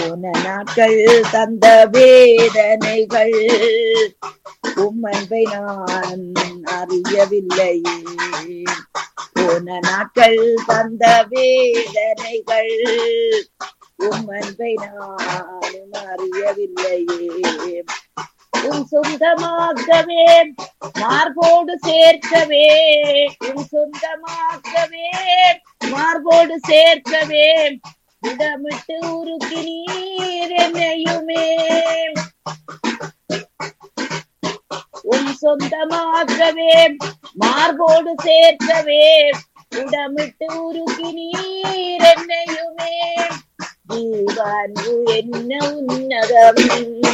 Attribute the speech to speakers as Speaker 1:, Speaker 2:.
Speaker 1: போன நாட்கள் தந்த வேதனைகள் உம்மன்பை நான் அறியவில்லையே போன நாட்கள் தந்த வேதனைகள் உம்மன்பை நான் அறியவில்லையே உன் சொந்தமாக்கவே மார்போடு சேர்க்கவே உன் சொந்தமாக்கவே மார்போடு சேர்க்கவே இடமிட்டு உருக்கி நீர் என்னையுமே உன் சொந்தமாக்கவே மார்போடு சேர்க்கவே உடமிட்டு உருக்கி நீர் என்னையுமே ஜீவன் என்ன உன்னதம்